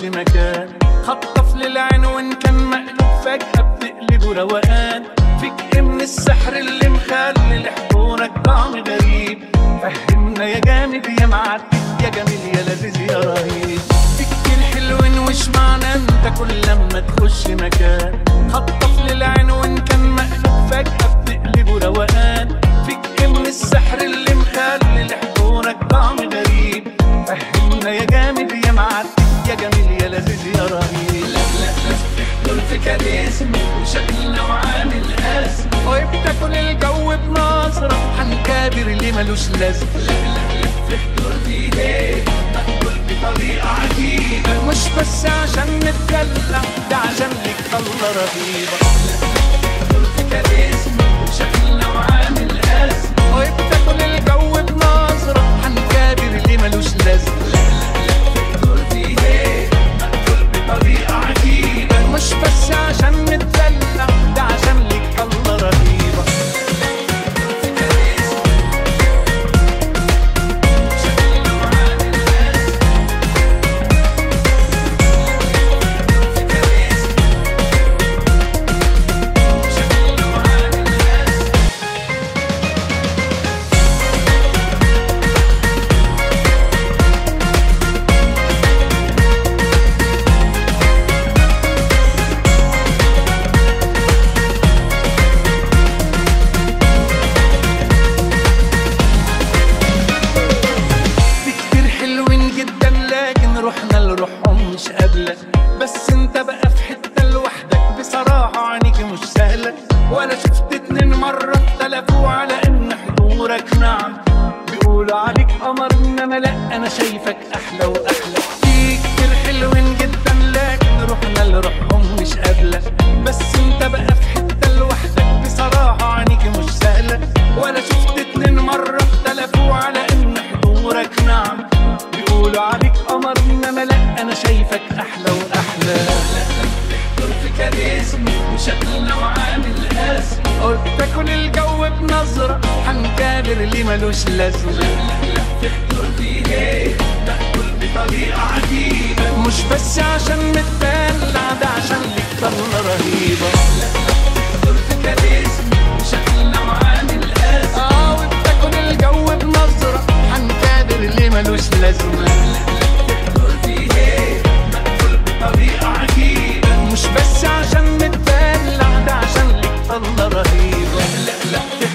مكان خطف للعين وان كان مقلوب فجأة بتقلبه روقان فيك ايه من السحر اللي مخلي لحضورك طعم غريب فهمنا يا جامد يا معدي يا جميل يا لذيذ يا رهيب في كتير حلوين وش معنى انت كل لما تخش مكان خطف للعين وان كان مقلوب فجأة بتقلبه روقان فيك ايه من السحر اللي مخلي لحضورك طعم غريب فهمنا يا جامد يا معدي يا جميل يا لذيذ يا رهيب لا لا لا دول في كاريزم وشكلنا وعامل قاسم وبتاكل الجو بنظرة هنكابر اللي ملوش لازمة لا لا لا في حضور في ايديك مقبول بطريقة عجيبة مش بس عشان نتدلع ده عشان ليك الله رهيبة لا لا دول في كاريزم وشكلنا وعامل قاسم وبتاكل الجو بنظرة هنكابر اللي ملوش لازمة لا لا لا في حضور في ايديك مقبول بطريقة عجيبة مش بس عشان نتدلع ده عشان ليك الله رهيبة في كاريزما شكلنا وعامل قاسم في كاريزما شكلنا وعامل قاسم في كتير حلوين جدا لكن روحنا لروحهم مش قابلة بس انت بقى في حتة لوحدك بصراحة عينيك مش سهلة ولا شفت اتنين مرة اختلفوا على ان حضورك نعم بيقولوا عليك قمر انما لا انا شايفك احلى واحلى في كتير حلوين جدا لكن روحنا لروحهم مش قابلة بس انت بقى في حتة لوحدك بصراحة عينيك مش سهلة ولا شفت اتنين مرة اختلفوا على ان حضورك نعم بيقولوا عليك قمر انما لا انا شايفك احلى واحلى دول في كاريزم وشكلنا وعامل قاسم قلت تاكل الجو بنظرة هنكابر اللي ملوش لازمة لا لا لا في حضور في ايديك تاكل بطريقة عجيبة مش بس عشان نتدلع ده عشان ليك طلة رهيبة لا لا في حضور في كاريزم وشكلنا وعامل قاسم اه وبتاكل الجو بنظرة هنكابر اللي ملوش لازمة لا لا في حضور في ايديك مقفول بطريقة عجيبة مش بس عشان نتدلع ده عشان ليك طلة رهيبة لا لا لا في